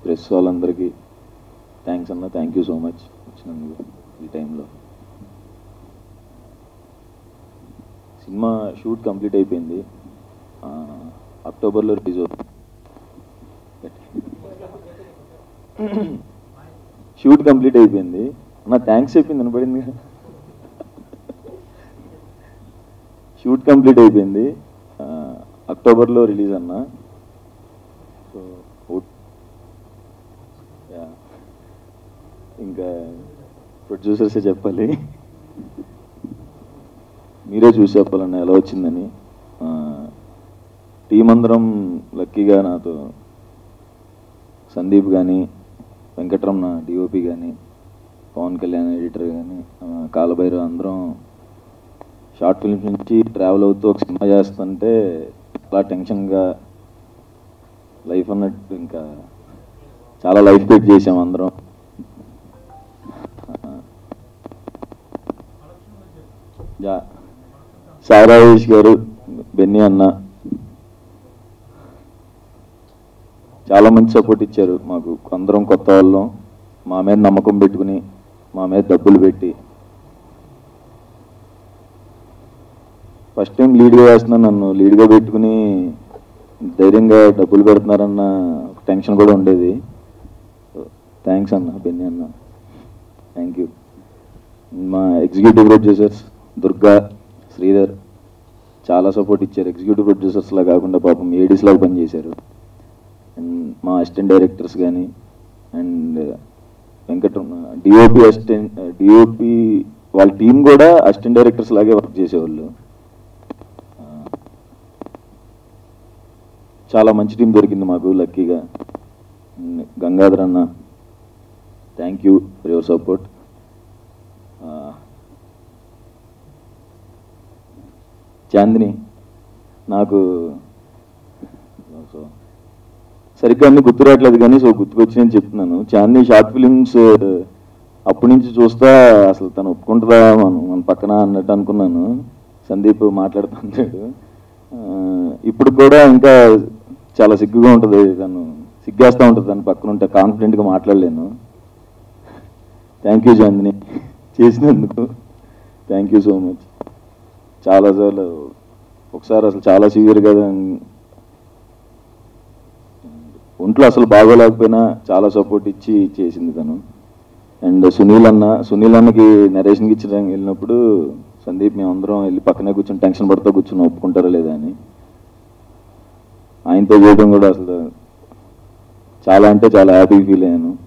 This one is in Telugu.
ప్రెస్ వాళ్ళందరికీ థ్యాంక్స్ అన్న థ్యాంక్ యూ సో మచ్ వచ్చినందుకు ఈ టైంలో సినిమా షూట్ కంప్లీట్ అయిపోయింది ఆ, అక్టోబర్లో రిలీజ్ అవుతుంది షూట్ కంప్లీట్ అయిపోయింది నా థ్యాంక్స్ చెప్పింది వినపడింది కదా షూట్ కంప్లీట్ అయిపోయింది ఆ, అక్టోబర్లో రిలీజ్ అన్న సో ఓ- యా. ఇంకా ప్రొడ్యూసర్సే చెప్పాలి మీరే చూసి చెప్పాలన్న ఎలా వచ్చిందని ఆ, టీం అందరం లక్కీగా నాతో సందీప్ కానీ వెంకటరమణ డిఓపి కానీ పవన్ కళ్యాణ్ ఎడిటర్ కానీ కాలభైరవ్ అందరం షార్ట్ ఫిల్మ్స్ నుంచి ట్రావెల్ అవుతూ ఒక సినిమా చేస్తుంటే చాలా టెన్షన్గా లైఫ్ అన్నట్టు ఇంకా చాలా లైఫ్ బెట్ చేసాం అందరం యా సారాయేష్ గారు బెన్నీ అన్న చాలా మంచి సపోర్ట్ ఇచ్చారు మాకు అందరం కొత్త వాళ్ళం మా మీద నమ్మకం పెట్టుకుని మా మీద డబ్బులు పెట్టి ఫస్ట్ టైం లీడ్గా వేస్తున్నాను నన్ను లీడ్గా పెట్టుకుని ధైర్యంగా డబ్బులు పెడుతున్నారన్న టెన్షన్ కూడా ఉండేది థ్యాంక్స్ అన్న బెన్నీ అన్న థ్యాంక్ యూ మా ఎగ్జిక్యూటివ్ ప్రొడ్యూసర్స్ దుర్గా శ్రీధర్ చాలా సపోర్ట్ ఇచ్చారు ఎగ్జిక్యూటివ్ ప్రొడ్యూసర్స్లా కాకుండా పాపం ఏడీస్ లాగా పనిచేశారు అండ్ మా అసిస్టెంట్ డైరెక్టర్స్ కానీ and Venkata DOP assistant DOP వాళ్ళ టీం కూడా అసిస్టెంట్ డైరెక్టర్స్ లాగే వర్క్ చేసేవాళ్ళు ఆ, చాలా మంచి టీం దొరికింది మాకు లక్కీగా అండ్ గంగాధర్ అన్న thank you for your support Chandini నాకు సో సరిగ్గా అన్ని గుర్తు రావట్లేదు కానీ సో గుర్తుకొచ్చిందని చెప్తున్నాను చాందిని షార్ట్ ఫిలిమ్స్ అప్పటి నుంచి చూస్తా అసలు తను ఒప్పుకుంటుందా మన మన పక్కన అన్నట్టు అనుకున్నాను సందీప్ మాట్లాడుతుంటాడు ఆ, ఇప్పుడు కూడా ఇంకా చాలా సిగ్గుగా ఉంటుంది తను సిగ్గేస్తూ ఉంటుంది తను పక్కన ఉంటే కాన్ఫిడెంట్గా మాట్లాడలేను థ్యాంక్ యూ చాందిని చేసినందుకు థ్యాంక్ యూ సో మచ్ చాలాసార్లు ఒకసారి అసలు చాలా సివియర్గా ఒంట్లో అసలు బాగోలేకపోయినా చాలా సపోర్ట్ ఇచ్చి చేసింది తను అండ్ సునీల్ అన్న సునీల్ అన్నకి నరేషన్కి ఇచ్చడానికి వెళ్ళినప్పుడు సందీప్ మేము అందరం వెళ్ళి పక్కనే కూర్చొని టెన్షన్ పడుతూ కూర్చొని ఒప్పుకుంటారా లేదా అని ఆయనతో చేయడం కూడా అసలు చాలా అంటే చాలా హ్యాపీ ఫీల్ అయ్యాను